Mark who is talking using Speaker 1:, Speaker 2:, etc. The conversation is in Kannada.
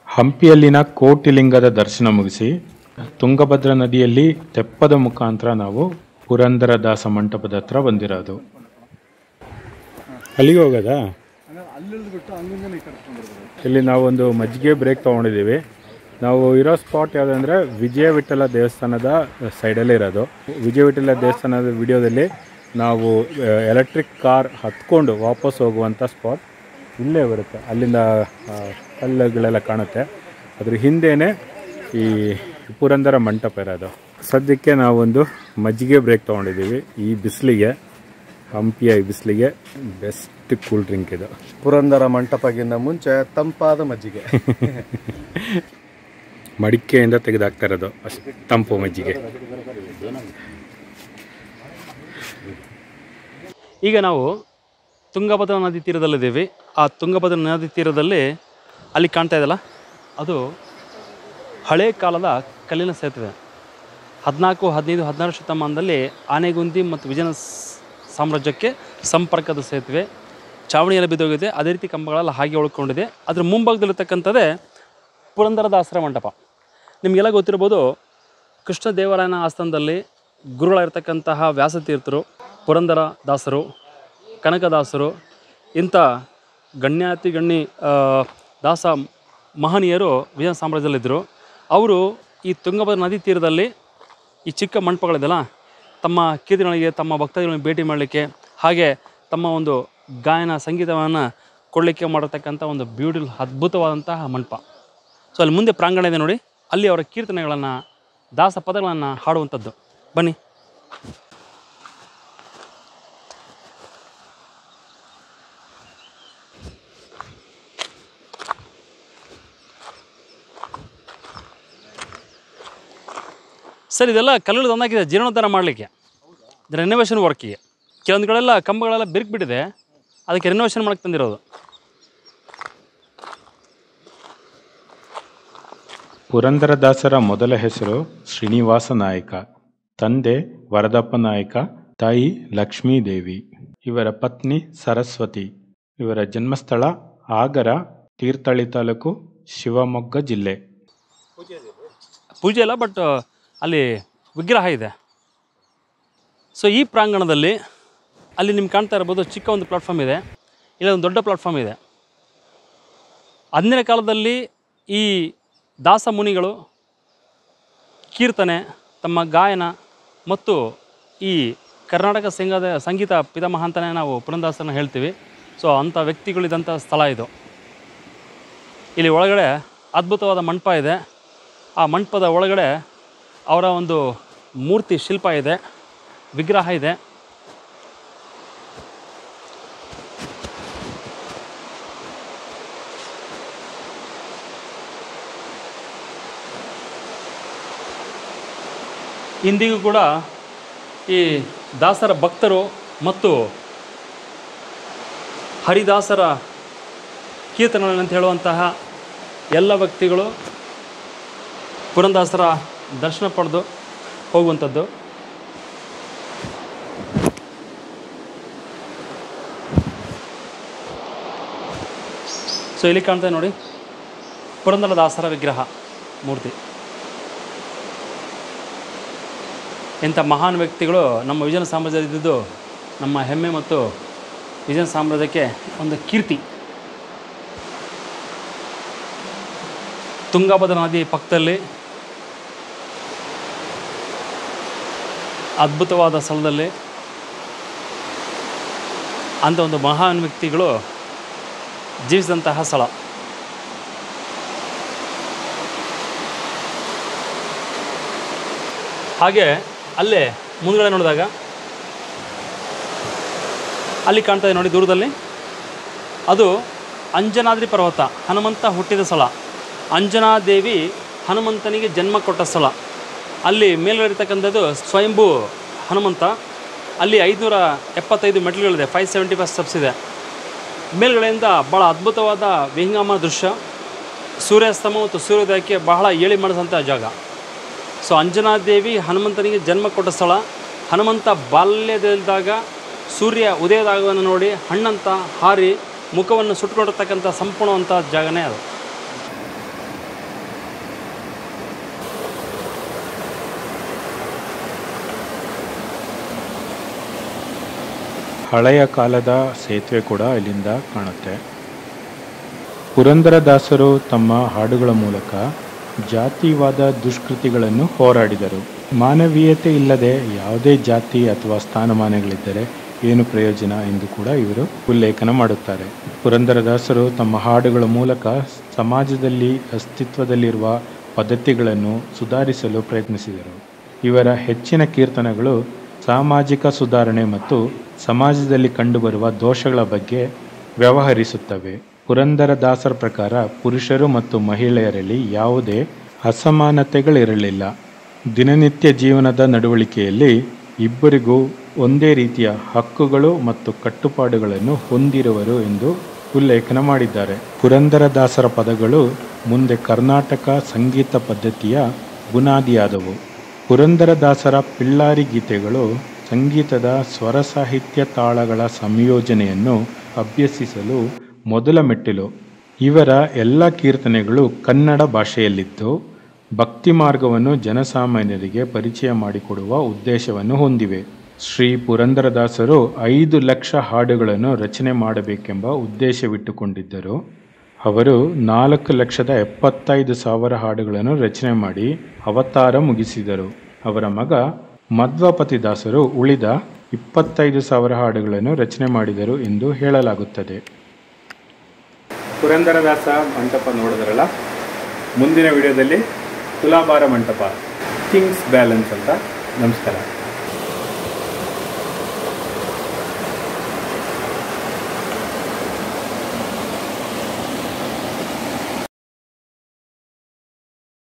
Speaker 1: ಹಂಪಿಯಲ್ಲಿನ ಕೋಟಿಲಿಂಗದ ದರ್ಶನ ಮುಗಿಸಿ ತುಂಗಭದ್ರಾ ನದಿಯಲ್ಲಿ ತೆಪ್ಪದ ಮುಖಾಂತರ ನಾವು ಪುರಂದರದಾಸ ಮಂಟಪದ ಹತ್ರ ಬಂದಿರೋದು ಅಲ್ಲಿಗೆ ಹೋಗೋದಾ ಇಲ್ಲಿ ನಾವೊಂದು ಮಜ್ಜಿಗೆ ಬ್ರೇಕ್ ತೊಗೊಂಡಿದ್ದೀವಿ ನಾವು ಇರೋ ಸ್ಪಾಟ್ ಯಾವುದಂದ್ರೆ ವಿಜಯ ವಿಠಲ ದೇವಸ್ಥಾನದ ಸೈಡಲ್ಲೇ ಇರೋದು ವಿಜಯ ವಿಠಲ ದೇವಸ್ಥಾನದ ವಿಡಿಯೋದಲ್ಲಿ ನಾವು ಎಲೆಕ್ಟ್ರಿಕ್ ಕಾರ್ ಹತ್ಕೊಂಡು ವಾಪಸ್ ಹೋಗುವಂಥ ಸ್ಪಾಟ್ ಇಲ್ಲೇ ಬರುತ್ತೆ ಅಲ್ಲಿಂದ ಆ, ಕಲ್ಲುಗಳೆಲ್ಲ ಕಾಣುತ್ತೆ ಅದ್ರ ಹಿಂದೆನೇ ಈ ಪುರಂದರ ಮಂಟಪ ಇರೋದು ಸದ್ಯಕ್ಕೆ ನಾವೊಂದು ಮಜ್ಜಿಗೆ ಬ್ರೇಕ್ ತೊಗೊಂಡಿದ್ದೀವಿ ಈ ಬಿಸಿಲಿಗೆ ಹಂಪಿಯ ಈ ಬಿಸಿಲಿಗೆ ಬೆಸ್ಟ್ ಕೂಲ್ ಡ್ರಿಂಕ್ ಇದು
Speaker 2: ಪುರಂದರ ಮಂಟಪಗಿಂತ ಮುಂಚೆ ತಂಪಾದ ಮಜ್ಜಿಗೆ
Speaker 1: ಮಡಿಕೆಯಿಂದ ತೆಗೆದಾಕ್ತಾ ಇರೋದು ಅಷ್ಟು ತಂಪು ಮಜ್ಜಿಗೆ
Speaker 3: ಈಗ ನಾವು ತುಂಗಭದ್ರಾ ನದಿ ತೀರದಲ್ಲಿದ್ದೀವಿ ಆ ತುಂಗಭದ್ರಾ ನದಿ ತೀರದಲ್ಲಿ ಅಲ್ಲಿ ಕಾಣ್ತಾ ಇದೆಯಲ್ಲ ಅದು ಹಳೆ ಕಾಲದ ಕಲ್ಲಿನ ಸೇತುವೆ ಹದಿನಾಲ್ಕು ಹದಿನೈದು ಹದಿನಾರು ಶತಮಾನದಲ್ಲಿ ಆನೆಗುಂದಿ ಮತ್ತು ವಿಜಯನ ಸ್- ಸಾಮ್ರಾಜ್ಯಕ್ಕೆ ಸಂಪರ್ಕದ ಸೇತುವೆ ಚಾವಣಿಯಲ್ಲಿ ಬಿದ್ದೋಗಿದೆ ಅದೇ ರೀತಿ ಕಂಬಗಳೆಲ್ಲ ಹಾಗೆ ಉಳ್ಕೊಂಡಿದೆ ಅದ್ರ ಮುಂಭಾಗದಲ್ಲಿರ್ತಕ್ಕಂಥದ್ದೇ ಪುರಂದರದಾಸರ ಮಂಟಪ ನಿಮಗೆಲ್ಲ ಗೊತ್ತಿರ್ಬೋದು ಕೃಷ್ಣ ದೇವರಾಯನ ಆಸ್ಥಾನದಲ್ಲಿ ಗುರುಗಳಾಗಿರ್ತಕ್ಕಂತಹ ವ್ಯಾಸತೀರ್ಥರು ಪುರಂದರ ದಾಸರು ಕನಕದಾಸರು ಇಂಥ ಗಣ್ಯಾತಿ ಗಣ್ಯ ಆ, ದಾಸ ಮಹನೀಯರು ವಿಜಯ ಸಾಮ್ರಾಜ್ಯದಲ್ಲಿದ್ದರು ಅವರು ಈ ತುಂಗಭದ್ರಾ ನದಿ ತೀರದಲ್ಲಿ ಈ ಚಿಕ್ಕ ಮಂಟಪಗಳಿದೆಯಲ್ಲ ತಮ್ಮ ಕೀರ್ತನೆಗಳಿಗೆ ತಮ್ಮ ಭಕ್ತಾದಿಗಳನ್ನು ಭೇಟಿ ಮಾಡಲಿಕ್ಕೆ ಹಾಗೆ ತಮ್ಮ ಒಂದು ಗಾಯನ ಸಂಗೀತವನ್ನು ಕೊಡಲಿಕ್ಕೆ ಮಾಡಿರ್ತಕ್ಕಂಥ ಒಂದು ಬ್ಯೂಟಿಫುಲ್ ಅದ್ಭುತವಾದಂತಹ ಮಂಟಪ ಸೊ ಅಲ್ಲಿ ಮುಂದೆ ಪ್ರಾಂಗಣ ಇದೆ ನೋಡಿ ಅಲ್ಲಿ ಅವರ ಕೀರ್ತನೆಗಳನ್ನು ದಾಸ ಪದಗಳನ್ನು ಹಾಡುವಂಥದ್ದು ಬನ್ನಿ ಸರ್ ಇದೆಲ್ಲ ಕಲ್ಲಲ್ಲಿ ತಂದಾಕಿದೆ ಜೀರ್ಣೋದ್ಧಾರ ಮಾಡಲಿಕ್ಕೆ ರೆನೋವೇಷನ್ ವರ್ಕಿಗೆ ಕೆಲವೊಂದು ಕಡೆಲ್ಲ ಕಂಬಗಳೆಲ್ಲ ಬಿರುಕು ಅದಕ್ಕೆ ರೆನೋವೇಷನ್ ಮಾಡಕ್ಕೆ ತಂದಿರೋದು
Speaker 1: ಪುರಂದರದಾಸರ ಮೊದಲ ಹೆಸರು ಶ್ರೀನಿವಾಸ ನಾಯಕ ತಂದೆ ವರದಪ್ಪ ನಾಯಕ ತಾಯಿ ಲಕ್ಷ್ಮೀದೇವಿ ಇವರ ಪತ್ನಿ ಸರಸ್ವತಿ ಇವರ ಜನ್ಮಸ್ಥಳ ಆಗರ ತೀರ್ಥಹಳ್ಳಿ ತಾಲೂಕು ಶಿವಮೊಗ್ಗ ಜಿಲ್ಲೆ
Speaker 3: ಪೂಜೆ ಇಲ್ಲ ಬಟ್ ಅಲ್ಲಿ ವಿಗ್ರಹ ಇದೆ ಸೊ ಈ ಪ್ರಾಂಗಣದಲ್ಲಿ ಅಲ್ಲಿ ನಿಮ್ಗೆ ಕಾಣ್ತಾ ಇರ್ಬೋದು ಚಿಕ್ಕ ಒಂದು ಪ್ಲಾಟ್ಫಾರ್ಮ್ ಇದೆ ಇಲ್ಲ ಒಂದು ದೊಡ್ಡ ಪ್ಲಾಟ್ಫಾರ್ಮ್ ಇದೆ ಅಂದಿನ ಕಾಲದಲ್ಲಿ ಈ ದಾಸ ಮುನಿಗಳು ಕೀರ್ತನೆ ತಮ್ಮ ಗಾಯನ ಮತ್ತು ಈ ಕರ್ನಾಟಕ ಸಂಘದ ಸಂಗೀತ ಪಿತಾಮಹ ಅಂತಲೇ ನಾವು ಪುರಂದಾಸನ ಹೇಳ್ತೀವಿ ಸೊ ಅಂಥ ವ್ಯಕ್ತಿಗಳಿದ್ದಂಥ ಸ್ಥಳ ಇದು ಇಲ್ಲಿ ಒಳಗಡೆ ಅದ್ಭುತವಾದ ಮಂಟಪ ಇದೆ ಆ ಮಂಟಪದ ಒಳಗಡೆ ಅವರ ಒಂದು ಮೂರ್ತಿ ಶಿಲ್ಪ ಇದೆ ವಿಗ್ರಹ ಇದೆ ಇಂದಿಗೂ ಕೂಡ ಈ ದಾಸರ ಭಕ್ತರು ಮತ್ತು ಹರಿದಾಸರ ಕೀರ್ತನೆಗಳಂತ ಹೇಳುವಂತಹ ಎಲ್ಲ ವ್ಯಕ್ತಿಗಳು ಪುರಂದಾಸರ ದರ್ಶನ ಪಡೆದು ಹೋಗುವಂಥದ್ದು ಸೊ ಇಲ್ಲಿ ಕಾಣ್ತಾ ಇದೆ ನೋಡಿ ಪುರಂದರದಾಸರ ವಿಗ್ರಹ ಮೂರ್ತಿ ಇಂಥ ಮಹಾನ್ ವ್ಯಕ್ತಿಗಳು ನಮ್ಮ ವಿಜಯನ ಸಾಮ್ರಾಜ್ಯದಿದ್ದು ನಮ್ಮ ಹೆಮ್ಮೆ ಮತ್ತು ವಿಜಯನ ಸಾಮ್ರಾಜ್ಯಕ್ಕೆ ಒಂದು ಕೀರ್ತಿ ತುಂಗಭದ್ರಾ ನದಿ ಪಕ್ಕದಲ್ಲಿ ಅದ್ಭುತವಾದ ಸ್ಥಳದಲ್ಲಿ ಅಂಥ ಒಂದು ಮಹಾನ್ ವ್ಯಕ್ತಿಗಳು ಜೀವಿಸಿದಂತಹ ಸ್ಥಳ ಹಾಗೆ ಅಲ್ಲೇ ಮುಂದ್ಗಡೆ ನೋಡಿದಾಗ ಅಲ್ಲಿ ಕಾಣ್ತಾ ಇದೆ ನೋಡಿ ದೂರದಲ್ಲಿ ಅದು ಅಂಜನಾದ್ರಿ ಪರ್ವತ ಹನುಮಂತ ಹುಟ್ಟಿದ ಸ್ಥಳ ಅಂಜನಾದೇವಿ ಹನುಮಂತನಿಗೆ ಜನ್ಮ ಕೊಟ್ಟ ಸ್ಥಳ ಅಲ್ಲಿ ಮೇಲ್ಗಡೆ ಇರ್ತಕ್ಕಂಥದ್ದು ಸ್ವಯಂಭೂ ಹನುಮಂತ ಅಲ್ಲಿ ಐದುನೂರ ಎಪ್ಪತ್ತೈದು ಮೆಟ್ಲುಗಳಿದೆ ಫೈವ್ ಸೆವೆಂಟಿ ಫೈವ್ ಸ್ಟೆಪ್ಸ್ ಇದೆ ಮೇಲ್ಗಡೆಯಿಂದ ಭಾಳ ಅದ್ಭುತವಾದ ವಿಹಂಗಮ ದೃಶ್ಯ ಸೂರ್ಯಾಸ್ತಮ ಮತ್ತು ಸೂರ್ಯೋದಯಕ್ಕೆ ಬಹಳ ಏಳಿ ಮಾಡಿದಂಥ ಜಾಗ ಸೊ ಅಂಜನಾದೇವಿ ಹನುಮಂತನಿಗೆ ಜನ್ಮ ಕೊಟ್ಟ ಸ್ಥಳ ಹನುಮಂತ ಬಾಲ್ಯದಲ್ಲಿದ್ದಾಗ ಸೂರ್ಯ ಉದಯದಾಗವನ್ನು ನೋಡಿ ಹಣ್ಣಂತ ಹಾರಿ ಮುಖವನ್ನು ಸುಟ್ಕೊಂಡಿರ್ತಕ್ಕಂಥ ಸಂಪೂರ್ಣವಂಥ ಜಾಗನೇ ಅದು
Speaker 1: ಹಳೆಯ ಕಾಲದ ಸೇತುವೆ ಕೂಡ ಇಲ್ಲಿಂದ ಕಾಣುತ್ತೆ ಪುರಂದರದಾಸರು ತಮ್ಮ ಹಾಡುಗಳ ಮೂಲಕ ಜಾತಿವಾದ ದುಷ್ಕೃತಿಗಳನ್ನು ಹೋರಾಡಿದರು ಮಾನವೀಯತೆ ಇಲ್ಲದೆ ಯಾವುದೇ ಜಾತಿ ಅಥವಾ ಸ್ಥಾನಮಾನಗಳಿದ್ದರೆ ಏನು ಪ್ರಯೋಜನ ಎಂದು ಕೂಡ ಇವರು ಉಲ್ಲೇಖನ ಮಾಡುತ್ತಾರೆ ಪುರಂದರದಾಸರು ತಮ್ಮ ಹಾಡುಗಳ ಮೂಲಕ ಸಮಾಜದಲ್ಲಿ ಅಸ್ತಿತ್ವದಲ್ಲಿರುವ ಪದ್ಧತಿಗಳನ್ನು ಸುಧಾರಿಸಲು ಪ್ರಯತ್ನಿಸಿದರು ಇವರ ಹೆಚ್ಚಿನ ಕೀರ್ತನೆಗಳು ಸಾಮಾಜಿಕ ಸುಧಾರಣೆ ಮತ್ತು ಸಮಾಜದಲ್ಲಿ ಕಂಡುಬರುವ ದೋಷಗಳ ಬಗ್ಗೆ ವ್ಯವಹರಿಸುತ್ತವೆ ಪುರಂದರದಾಸರ ಪ್ರಕಾರ ಪುರುಷರು ಮತ್ತು ಮಹಿಳೆಯರಲ್ಲಿ ಯಾವುದೇ ಅಸಮಾನತೆಗಳಿರಲಿಲ್ಲ ದಿನನಿತ್ಯ ಜೀವನದ ನಡವಳಿಕೆಯಲ್ಲಿ ಇಬ್ಬರಿಗೂ ಒಂದೇ ರೀತಿಯ ಹಕ್ಕುಗಳು ಮತ್ತು ಕಟ್ಟುಪಾಡುಗಳನ್ನು ಹೊಂದಿರುವರು ಎಂದು ಉಲ್ಲೇಖನ ಮಾಡಿದ್ದಾರೆ ಪುರಂದರದಾಸರ ಪದಗಳು ಮುಂದೆ ಕರ್ನಾಟಕ ಸಂಗೀತ ಪದ್ಧತಿಯ ಬುನಾದಿಯಾದವು ಪುರಂದರದಾಸರ ಪಿಳ್ಳಾರಿ ಗೀತೆಗಳು ಸಂಗೀತದ ಸ್ವರ ಸಾಹಿತ್ಯ ತಾಳಗಳ ಸಂಯೋಜನೆಯನ್ನು ಅಭ್ಯಸಿಸಲು ಮೊದಲ ಮೆಟ್ಟಿಲು ಇವರ ಎಲ್ಲ ಕೀರ್ತನೆಗಳು ಕನ್ನಡ ಭಾಷೆಯಲ್ಲಿದ್ದು ಭಕ್ತಿ ಮಾರ್ಗವನ್ನು ಜನಸಾಮಾನ್ಯರಿಗೆ ಪರಿಚಯ ಮಾಡಿಕೊಡುವ ಉದ್ದೇಶವನ್ನು ಹೊಂದಿವೆ ಶ್ರೀ ಪುರಂದರದಾಸರು ಐದು ಲಕ್ಷ ಹಾಡುಗಳನ್ನು ರಚನೆ ಮಾಡಬೇಕೆಂಬ ಉದ್ದೇಶವಿಟ್ಟುಕೊಂಡಿದ್ದರು ಅವರು ನಾಲ್ಕು ಲಕ್ಷದ ಎಪ್ಪತ್ತೈದು ಸಾವಿರ ಹಾಡುಗಳನ್ನು ರಚನೆ ಮಾಡಿ ಅವತಾರ ಮುಗಿಸಿದರು ಅವರ ಮಗ ಮಧ್ವಪತಿದಾಸರು ಉಳಿದ ಇಪ್ಪತ್ತೈದು ಸಾವಿರ ಹಾಡುಗಳನ್ನು ರಚನೆ ಮಾಡಿದರು ಎಂದು ಹೇಳಲಾಗುತ್ತದೆ ಪುರಂದರದಾಸ ಮಂಟಪ ನೋಡಿದ್ರಲ್ಲ ಮುಂದಿನ ವಿಡಿಯೋದಲ್ಲಿ ತುಲಾಭಾರ ಮಂಟಪ ಕಿಂಗ್ಸ್ ಬ್ಯಾಲೆನ್ಸ್ ಅಂತ ನಮಸ್ಕಾರ